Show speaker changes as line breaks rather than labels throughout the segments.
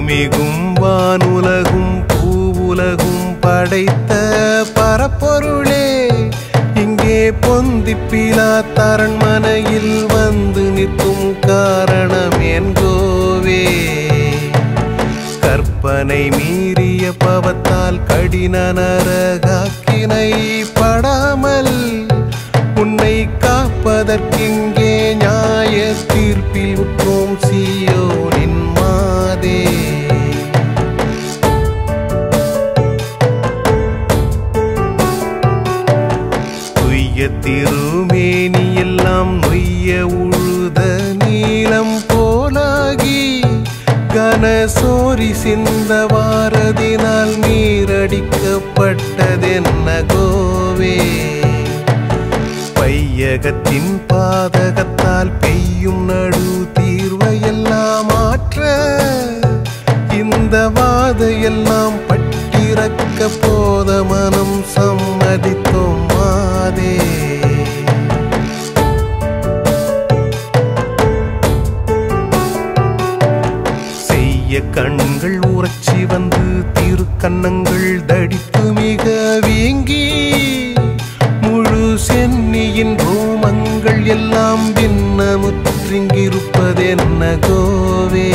பூமிகும் வானுலகும் பூவுலகும் படைத்த பரப்பொருளே இங்கே பொந்திப்பிலா தரண்மனையில் வந்து நிற்கும் காரணம் என்கோவே கற்பனை மீறிய பவத்தால் கடின நரகாக்கினை படாமல் உன்னை காப்பதற்கிங்கே நியாய தீர்ப்பில் உற்றோம் சியோனின் மாதே துய்ய திருமேனி எல்லாம் நொய்ய உழுத நீலம் போலாகி கனசோரி சிந்த வாரதினால் நீரடிக்கப்பட்டதென்ன கோவே பையகத்தின் பாதகத்தால் பெய்யும் நடு தீர்வையெல்லாம் மாற்ற இந்த வாதையெல்லாம் பட்டிறக்க போத மனம் சம்மதித்தோம் மாதே செய்ய கண்கள் உறச்சி வந்து திருக்கண்ணங்கள் தடித்து மிக வீங்கி முழு சென்னியின் ரோமங்கள் எல்லாம் பின்னமுற்றிங்கிருப்பதென்ன கோவே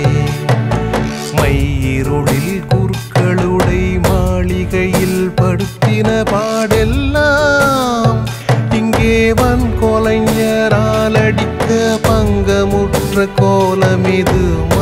மையிருளில் குருக்களுடை மாளிகையில் படுத்தின பாடெல்லாம் இங்கே வன் கொலைஞரால் அடிக்க பங்கமுற்ற கோலமிது